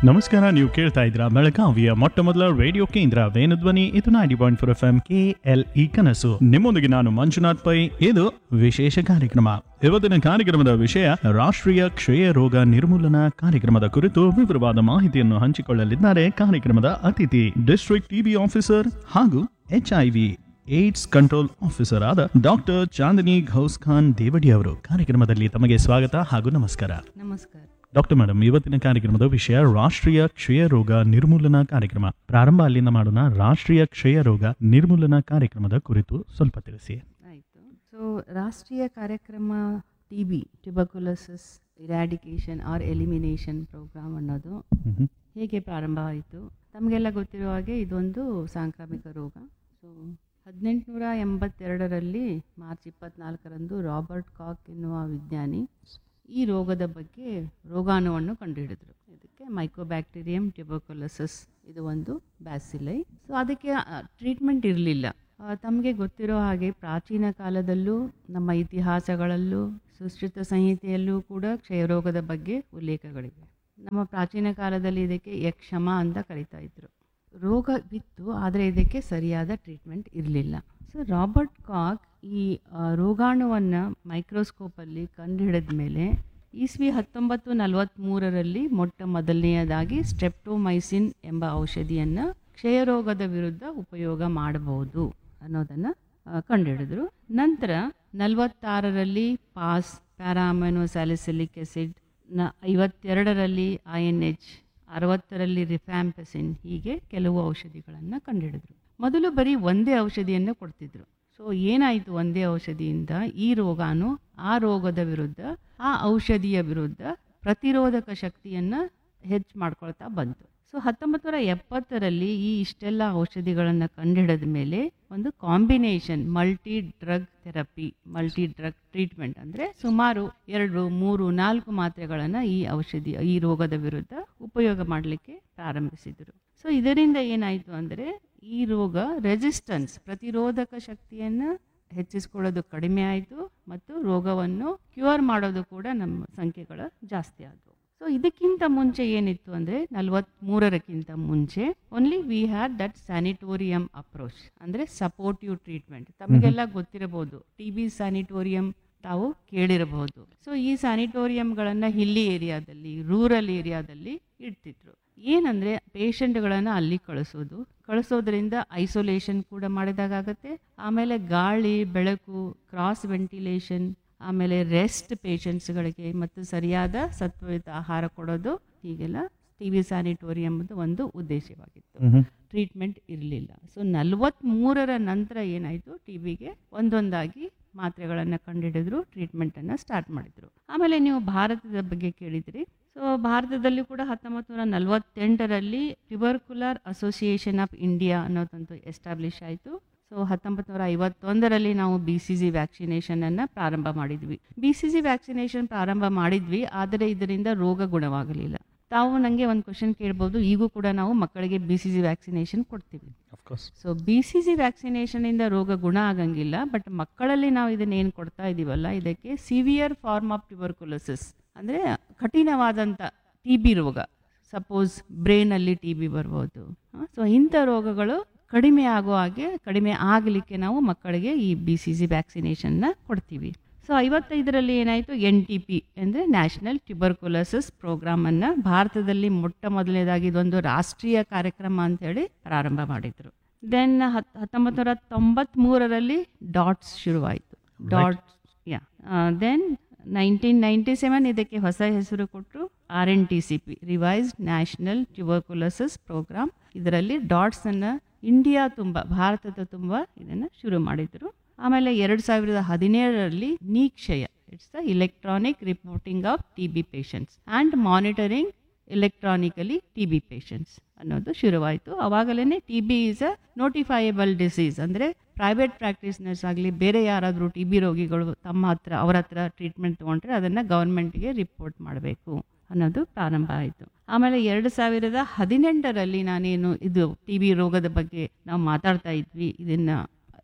ನಮಸ್ಕಾರ ನೀವು ಕೇಳ್ತಾ ಇದ್ದೀರಾ ಬೆಳಗಾವಿಯ ಮೊಟ್ಟ ಮೊದಲ ರೇಡಿಯೋ ಕೇಂದ್ರ ವೇಣುಧ್ವನಿ ಇದು ninety point four F M K L E ಕನಸು ನಿಮ್ಮೊಂದಿಗೆ ನಾನು ಮಂಜುನಾಥ್ ಪೈ ಇದು ವಿಶೇಷ ಕಾರ್ಯಕ್ರಮ ಇವತ್ತಿನ ಕಾರ್ಯಕ್ರಮದ ವಿಷಯ ರಾಷ್ಟ್ರೀಯ ಕ್ಷಯ ರೋಗ ನಿರ್ಮೂಲನಾ ಕಾರ್ಯಕ್ರಮದ ಕುರಿತು ವಿವರವಾದ ಮಾಹಿತಿಯನ್ನು ಹಂಚಿಕೊಳ್ಳಲಿದ್ದಾರೆ ಕಾರ್ಯಕ್ರಮದ ಅತಿಥಿ ಡಿಸ್ಟ್ರಿಕ್ಟ್ ಟಿಬಿ ಆಫೀಸರ್ ಹಾಗೂ ಎಚ್ಐವಿ ಏಡ್ಸ್ ಕಂಟ್ರೋಲ್ ಆಫೀಸರ್ ಆದ ಡಾಕ್ಟರ್ ಚಾಂದಿನಿ ಘೌಸ್ ಖಾನ್ ದೇವಡಿ ಅವರು ಕಾರ್ಯಕ್ರಮದಲ್ಲಿ ತಮಗೆ ಸ್ವಾಗತ ಹಾಗೂ ನಮಸ್ಕಾರ ನಮಸ್ಕಾರ ಡಾಕ್ಟರ್ ಮೇಡಮ್ ಇವತ್ತಿನ ಕಾರ್ಯಕ್ರಮದ ವಿಷಯ ರಾಷ್ಟ್ರೀಯ ಕ್ಷಯ ರೋಗ ನಿರ್ಮೂಲನಾ ಕಾರ್ಯಕ್ರಮ ಪ್ರಾರಂಭ ಅಲ್ಲಿಂದ ಮಾಡೋಣ ರಾಷ್ಟ್ರೀಯ ಕ್ಷಯ ರೋಗ ನಿರ್ಮೂಲನಾ ಕಾರ್ಯಕ್ರಮದ ಕುರಿತು ಸ್ವಲ್ಪ ತಿಳಿಸಿ ಆಯಿತು ಸೊ ರಾಷ್ಟ್ರೀಯ ಕಾರ್ಯಕ್ರಮ T B tuberculosis eradication or elimination program ಅನ್ನೋದು ಮ್ಹೂ. ಹೇಗೆ ಪ್ರಾರಂಭ ಆಯಿತು ತಮಗೆಲ್ಲ ಗೊತ್ತಿರೋ ಹಾಗೆ ಇದೊಂದು ಸಾಂಕ್ರಾಮಿಕ ರೋಗ ಸೊ ಹದಿನೆಂಟುನೂರ ಎಂಬತ್ತೆರಡರಲ್ಲಿ ಮಾರ್ಚ್ ಇಪ್ಪತ್ನಾಲ್ಕರಂದು ರಾಬರ್ಟ್ ಕಾಕ್ ಎನ್ನುವ ವಿಜ್ಞಾನಿ ಈ ರೋಗದ ಬಗ್ಗೆ ರೋಗಾಣುವನ್ನು ಕಂಡುಹಿಡಿದರು ಇದಕ್ಕೆ ಮೈಕ್ರೋಬ್ಯಾಕ್ಟೀರಿಯಂ ಟ್ಯುಬರ್ಕುಲೋಸಿಸ್ ಇದು ಒಂದು ಬ್ಯಾಸಿಲೈ ಸೊ ಅದಕ್ಕೆ ಟ್ರೀಟ್ಮೆಂಟ್ ಇರಲಿಲ್ಲ ತಮಗೆ ಗೊತ್ತಿರೋ ಹಾಗೆ ಪ್ರಾಚೀನ ಕಾಲದಲ್ಲೂ ನಮ್ಮ ಇತಿಹಾಸಗಳಲ್ಲೂ ಸುಶ್ರುತ ಸಂಹಿತೆಯಲ್ಲೂ ಕೂಡ ಕ್ಷಯರೋಗದ ಬಗ್ಗೆ ಉಲ್ಲೇಖಗಳಿವೆ ನಮ್ಮ ಪ್ರಾಚೀನ ಕಾಲದಲ್ಲಿ ಇದಕ್ಕೆ ಯಕ್ಷಮ ಅಂತ ಕರಿತಾ ಇದ್ರು ರೋಗ ಬಿತ್ತು ಆದರೆ ಇದಕ್ಕೆ ಸರಿಯಾದ ಟ್ರೀಟ್ಮೆಂಟ್ ಇರಲಿಲ್ಲ ಸೊ ರಾಬರ್ಟ್ ಕಾಕ್ ಈ ಆ, ರೋಗಾಣುವನ್ನು ಮೈಕ್ರೋಸ್ಕೋಪಲ್ಲಿ ಕಂಡುಹಿಡಿದ ಮೇಲೆ ಇಸ್ವಿ ಹತ್ತೊಂಬತ್ತು ನಲವತ್ತ್ಮೂರರಲ್ಲಿ ಮೊಟ್ಟ ಮೊದಲನೆಯದಾಗಿ ಸ್ಟ್ರೆಪ್ಟೋಮೈಸಿನ್ ಎಂಬ ಔಷಧಿಯನ್ನು ಕ್ಷಯರೋಗದ ವಿರುದ್ಧ ಉಪಯೋಗ ಮಾಡಬಹುದು ಅನ್ನೋದನ್ನು ಕಂಡುಹಿಡಿದ್ರು ನಂತರ ನಲವತ್ತಾರರಲ್ಲಿ ಪಾಸ್ ಪ್ಯಾರಾಮೈನೋ ಸ್ಯಾಲಿಸಿಲಿಕ್ ಆಸಿಡ್ ನ ಐವತ್ತೆರಡರಲ್ಲಿ ಐ ಎನ್ ಎಚ್ ಅರವತ್ತರಲ್ಲಿ ರಿಫ್ಯಾಂಪಸಿನ್ ಹೀಗೆ ಕೆಲವು ಔಷಧಿಗಳನ್ನು ಕಂಡುಹಿಡಿದ್ರು ಮೊದಲು ಬರೀ ಒಂದೇ ಔಷಧಿಯನ್ನು ಕೊಡ್ತಿದ್ರು ಸೊ ಏನಾಯಿತು ಒಂದೇ ಔಷಧಿಯಿಂದ ಈ ರೋಗಾನು ಆ ರೋಗದ ವಿರುದ್ಧ ಆ ಔಷಧಿಯ ವಿರುದ್ಧ ಪ್ರತಿರೋಧಕ ಶಕ್ತಿಯನ್ನು ಹೆಚ್ಚು ಮಾಡ್ಕೊಳ್ತಾ ಬಂತು ಸೊ ಹತ್ತೊಂಬತ್ತು ನೂರ ಎಪ್ಪತ್ತರಲ್ಲಿ ಈ ಇಷ್ಟೆಲ್ಲ ಔಷಧಿಗಳನ್ನು ಕಂಡುಹಿಡಿದ ಮೇಲೆ ಒಂದು combination multi drug therapy multi drug treatment ಅಂದರೆ ಸುಮಾರು ಎರಡು ಮೂರು ನಾಲ್ಕು ಮಾತ್ರೆಗಳನ್ನು ಈ ಔಷಧಿ ಈ ರೋಗದ ವಿರುದ್ಧ ಉಪಯೋಗ ಮಾಡಲಿಕ್ಕೆ ಪ್ರಾರಂಭಿಸಿದರು ಸೊ ಇದರಿಂದ ಏನಾಯಿತು ಅಂದರೆ ಈ ರೋಗ ರೆಸಿಸ್ಟೆನ್ಸ್ ಪ್ರತಿರೋಧಕ ಶಕ್ತಿಯನ್ನು ಹೆಚ್ಚಿಸ್ಕೊಳ್ಳೋದು ಕಡಿಮೆ ಆಯಿತು ಮತ್ತು ರೋಗವನ್ನು ಕ್ಯೂರ್ ಮಾಡೋದು ಕೂಡ ನಮ್ಮ ಸಂಖ್ಯೆಗಳು ಜಾಸ್ತಿ ಆದವು ಸೊ ಇದಕ್ಕಿಂತ ಮುಂಚೆ ಏನಿತ್ತು ಅಂದರೆ ನಲವತ್ತ್ಮೂರರಕ್ಕಿಂತ ಮುಂಚೆ only we had that sanatorium approach ಅಂದರೆ ಸಪೋರ್ಟಿವ್ ಟ್ರೀಟ್ಮೆಂಟ್ ತಮಗೆಲ್ಲ ಗೊತ್ತಿರಬಹುದು ಟಿ ಬಿ ಸ್ಯಾನಿಟೋರಿಯಂ ತಾವು ಕೇಳಿರಬಹುದು ಸೊ ಈ ಸ್ಯಾನಿಟೋರಿಯಂಗಳನ್ನು ಹಿಲ್ಲಿ ಏರಿಯಾದಲ್ಲಿ ರೂರಲ್ ಏರಿಯಾದಲ್ಲಿ ಇಡ್ತಿದ್ರು ಏನಂದರೆ ಪೇಷಂಟ್ಗಳನ್ನು ಅಲ್ಲಿ ಕಳಿಸೋದು ಕಳಿಸೋದ್ರಿಂದ ಐಸೋಲೇಷನ್ ಕೂಡ ಮಾಡಿದಾಗತ್ತೆ ಆಮೇಲೆ ಗಾಳಿ ಬೆಳಕು ಕ್ರಾಸ್ ವೆಂಟಿಲೇಷನ್ ಆಮೇಲೆ ರೆಸ್ಟ್ ಪೇಷಂಟ್ಸ್ಗಳಿಗೆ ಮತ್ತು ಸರಿಯಾದ ಸತ್ವಯುತ ಆಹಾರ ಕೊಡೋದು ಹೀಗೆಲ್ಲ ಟಿ ವಿ ಸ್ಯಾನಿಟೋರಿಯಂದು ಒಂದು ಉದ್ದೇಶವಾಗಿತ್ತು ಮ್ಹೂ. ಟ್ರೀಟ್ಮೆಂಟ್ ಇರಲಿಲ್ಲ ಸೊ ನಲವತ್ತ್ಮೂರರ ನಂತರ ಏನಾಯಿತು ಟಿ ಬಿಗೆ ಒಂದೊಂದಾಗಿ ಮಾತ್ರೆಗಳನ್ನು ಕಂಡುಹಿಡಿದ್ರು ಟ್ರೀಟ್ಮೆಂಟನ್ನು ಸ್ಟಾರ್ಟ್ ಮಾಡಿದರು ಆಮೇಲೆ ನೀವು ಭಾರತದ ಬಗ್ಗೆ ಕೇಳಿದ್ರಿ ಸೊ ಭಾರತದಲ್ಲಿ ಕೂಡ ಹತ್ತೊಂಬತ್ತು ನೂರ ನಲವತ್ತೆಂಟರಲ್ಲಿ ಟ್ಯುಬರ್ಕುಲರ್ ಅಸೋಸಿಯೇಷನ್ ಆಫ್ ಇಂಡಿಯಾ ಅನ್ನೋದಂತೂ ಎಸ್ಟಾಬ್ಲಿಷ್ ಆಯಿತು ಸೊ ಹತ್ತೊಂಬತ್ತು ನೂರ ಐವತ್ತೊಂದರಲ್ಲಿ ನಾವು ಬಿ ಸಿ ಜಿ ವ್ಯಾಕ್ಸಿನೇಷನನ್ನು ಪ್ರಾರಂಭ ಮಾಡಿದ್ವಿ ಬಿ ಸಿ ಜಿ ವ್ಯಾಕ್ಸಿನೇಷನ್ ಪ್ರಾರಂಭ ಮಾಡಿದ್ವಿ ಆದರೆ ಇದರಿಂದ ರೋಗ ಗುಣವಾಗಲಿಲ್ಲ ತಾವು ನನಗೆ ಒಂದು ಕ್ವಶನ್ ಕೇಳ್ಬೋದು ಈಗೂ ಕೂಡ ನಾವು ಮಕ್ಕಳಿಗೆ ಬಿ ಸಿ ಜಿ ವ್ಯಾಕ್ಸಿನೇಷನ್ ಕೊಡ್ತೀವಿ ಸೊ ಬಿ ಸಿ ಜಿ ವ್ಯಾಕ್ಸಿನೇಷನಿಂದ ರೋಗ ಗುಣ ಆಗಂಗಿಲ್ಲ ಬಟ್ ಮಕ್ಕಳಲ್ಲಿ ನಾವು ಇದನ್ನ ಏನು ಕೊಡ್ತಾ ಇದ್ದೀವಲ್ಲ ಇದಕ್ಕೆ ಸಿವಿಯರ್ ಫಾರ್ಮ್ ಆಫ್ ಟ್ಯುಬರ್ಕುಲೋಸಿಸ್ ಅಂದರೆ ಕಠಿಣವಾದಂಥ ಟಿ ಬಿ ರೋಗ ಸಪೋಸ್ ಬ್ರೈನಲ್ಲಿ ಟಿ ಬಿ ಬರ್ಬೋದು ಸೊ ಇಂಥ ರೋಗಗಳು ಕಡಿಮೆ ಆಗೋ ಹಾಗೆ ಕಡಿಮೆ ಆಗಲಿಕ್ಕೆ ನಾವು ಮಕ್ಕಳಿಗೆ ಈ ಬಿ ಸಿ ಜಿ ವ್ಯಾಕ್ಸಿನೇಷನ್ನ ಕೊಡ್ತೀವಿ ಸೊ ಐವತ್ತೈದರಲ್ಲಿ ಏನಾಯಿತು ಎನ್ ಟಿ ಪಿ ಅಂದರೆ ನ್ಯಾಷನಲ್ ಟ್ಯುಬರ್ಕುಲೋಸಿಸ್ ಪ್ರೋಗ್ರಾಮನ್ನು ಭಾರತದಲ್ಲಿ ಮೊಟ್ಟ ಮೊದಲನೇದಾಗಿ ಇದೊಂದು ರಾಷ್ಟ್ರೀಯ ಕಾರ್ಯಕ್ರಮ ಅಂತೇಳಿ ಪ್ರಾರಂಭ ಮಾಡಿದರು ದೆನ್ ಹತ್ ಹತ್ತೊಂಬತ್ತು ನೂರ ತೊಂಬತ್ತ್ಮೂರರಲ್ಲಿ ಡಾಟ್ಸ್ ಶುರುವಾಯಿತು DOTS yeah then nineteen ninety seven ಇದಕ್ಕೆ ಹೊಸ ಹೆಸರು ಕೊಟ್ಟರು R N T C P revised national tuberculosis program ಇದರಲ್ಲಿ ಡಾಟ್ಸನ್ನು ಇಂಡಿಯಾ ತುಂಬ ಭಾರತದ ತುಂಬ ಇದನ್ನು ಶುರು ಮಾಡಿದರು ಆಮೇಲೆ ಎರಡು ಸಾವಿರದ ಹದಿನೇಳರಲ್ಲಿ Nikshay it's the electronic reporting of T B patients and monitoring electronically T B patients ಅನ್ನೋದು ಶುರುವಾಯಿತು ಅವಾಗಲೇ T B is a notifiable disease ಅಂದರೆ ಪ್ರೈವೇಟ್ ಪ್ರಾಕ್ಟೀಸ್ನರ್ಸ್ ಆಗಲಿ ಬೇರೆ ಯಾರಾದರೂ ಟಿ ಬಿ ರೋಗಿಗಳು ತಮ್ಮ ಹತ್ರ ಅವ್ರ ಹತ್ರ ಟ್ರೀಟ್ಮೆಂಟ್ ತೊಗೊಂಡ್ರೆ ಅದನ್ನು ಗೌರ್ಮೆಂಟ್ಗೆ ರಿಪೋರ್ಟ್ ಮಾಡಬೇಕು ಅನ್ನೋದು ಪ್ರಾರಂಭ ಆಯಿತು ಆಮೇಲೆ ಎರಡು ಸಾವಿರದ ಹದಿನೆಂಟರಲ್ಲಿ ನಾನೇನು ಇದು ಟಿ ಬಿ ರೋಗದ ಬಗ್ಗೆ ನಾವು ಮಾತಾಡ್ತಾ ಇದ್ವಿ ಇದನ್ನು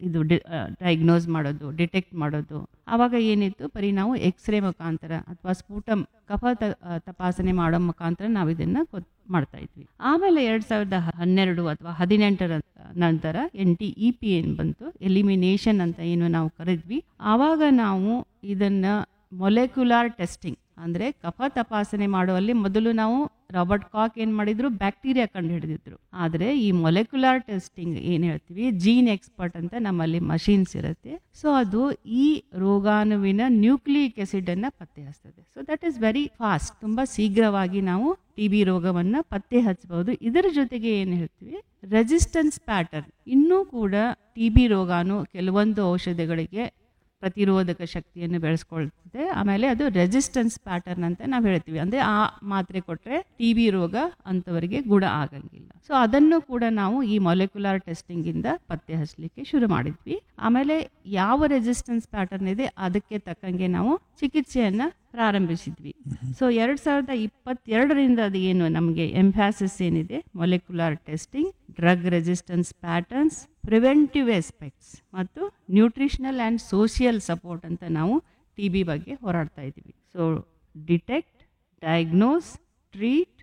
ಇದು ಡಯಾಗ್ನೋಸ್ ಮಾಡೋದು ಡಿಟೆಕ್ಟ್ ಮಾಡೋದು ಆವಾಗ ಏನಿತ್ತು ಬರೀ ನಾವು ಎಕ್ಸ್ರೇ ಮುಖಾಂತರ ಅಥವಾ ಸ್ಫೂಟಮ್ ಕಫ ತ- ಆ, ತಪಾಸಣೆ ಮಾಡೋ ಮುಖಾಂತರ ನಾವು ಇದನ್ನ ಗೊತ್ ಮಾಡ್ತಾ ಇದ್ವಿ ಆಮೇಲೆ ಎರಡ್ ಸಾವಿರದ ಹನ್ನೆರಡು ಅಥವಾ ಹದಿನೆಂಟರ ನಂತರ ಎನ್ ಟಿ ಇ ಪಿ ಏನ್ ಬಂತು ಎಲಿಮಿನೇಷನ್ ಅಂತ ಏನು ನಾವು ಕರೆದ್ವಿ ಆವಾಗ ನಾವು ಇದನ್ನ ಮೊಲೆಕ್ಯುಲಾರ್ ಟೆಸ್ಟಿಂಗ್ ಅಂದ್ರೆ ಕಫ ತಪಾಸಣೆ ಮಾಡುವಲ್ಲಿ ಮೊದಲು ನಾವು ರಾಬರ್ಟ್ ಕಾಕ್ ಏನ್ ಮಾಡಿದ್ರು ಬ್ಯಾಕ್ಟೀರಿಯಾ ಕಂಡು ಹಿಡಿದಿದ್ರು ಆದ್ರೆ ಈ ಮೊಲೆಕ್ಯುಲಾರ್ ಟೆಸ್ಟಿಂಗ್ ಏನ್ ಹೇಳ್ತೀವಿ ಜೀನ್ ಎಕ್ಸ್ಪರ್ಟ್ ಅಂತ ನಮ್ಮಲ್ಲಿ ಮಷೀನ್ಸ್ ಇರುತ್ತೆ ಸೊ ಅದು ಈ ರೋಗಾಣುವಿನ ನ್ಯೂಕ್ಲಿಯಿಕ್ ಆಸಿಡ್ ಅನ್ನ ಪತ್ತೆ ಹಚ್ತದೆ so that is very fast ತುಂಬಾ ಶೀಘ್ರವಾಗಿ ನಾವು ಟಿ ಬಿ ರೋಗವನ್ನ ಪತ್ತೆ ಹಚ್ಚಬಹುದು ಇದರ ಜೊತೆಗೆ ಏನ್ ಹೇಳ್ತೀವಿ ರೆಸಿಸ್ಟೆನ್ಸ್ ಪ್ಯಾಟರ್ನ್ ಇನ್ನೂ ಕೂಡ ಟಿ ಬಿ ರೋಗಾಣು ಕೆಲವೊಂದು ಔಷಧಿಗಳಿಗೆ ಪ್ರತಿರೋಧಕ ಶಕ್ತಿಯನ್ನು ಬೆಳೆಸ್ಕೊಳ್ತದೆ ಆಮೇಲೆ ಅದು ರೆಸಿಸ್ಟೆನ್ಸ್ ಪ್ಯಾಟರ್ನ್ ಅಂತ ನಾವು ಹೇಳ್ತೀವಿ ಅಂದ್ರೆ ಆ ಮಾತ್ರೆ ಕೊಟ್ರೆ ಟಿ ಬಿ ರೋಗ ಅಂತವರಿಗೆ ಗುಣ ಆಗಂಗಿಲ್ಲ ಸೊ ಅದನ್ನು ಕೂಡ ನಾವು ಈ ಮೊಲೆಕ್ಯುಲರ್ ಟೆಸ್ಟಿಂಗ್ ಇಂದ ಪತ್ತೆ ಹಚ್ಚಲಿಕ್ಕೆ ಶುರು ಮಾಡಿದ್ವಿ ಆಮೇಲೆ ಯಾವ ರೆಸಿಸ್ಟೆನ್ಸ್ ಪ್ಯಾಟರ್ನ್ ಇದೆ ಅದಕ್ಕೆ ತಕ್ಕಂಗೆ ನಾವು ಚಿಕಿತ್ಸೆಯನ್ನ ಪ್ರಾರಂಭಿಸಿದ್ವಿ ಸೊ ಎರಡ್ ಸಾವಿರದ ಇಪ್ಪತ್ತೆರಡರಿಂದ ಅದು ಏನು ನಮಗೆ ಎಂಫ್ಯಾಸಿಸ್ ಏನಿದೆ molecular testing drug resistance patterns preventive aspects ಮತ್ತು ನ್ಯೂಟ್ರಿಷನಲ್ ಆ್ಯಂಡ್ ಸೋಷಿಯಲ್ ಸಪೋರ್ಟ್ ಅಂತ ನಾವು ಟಿ ಬಿ ಬಗ್ಗೆ ಹೋರಾಡ್ತಾ ಇದ್ದೀವಿ ಸೊ ಡಿಟೆಕ್ಟ್ ಡಯಾಗ್ನೋಸ್ ಟ್ರೀಟ್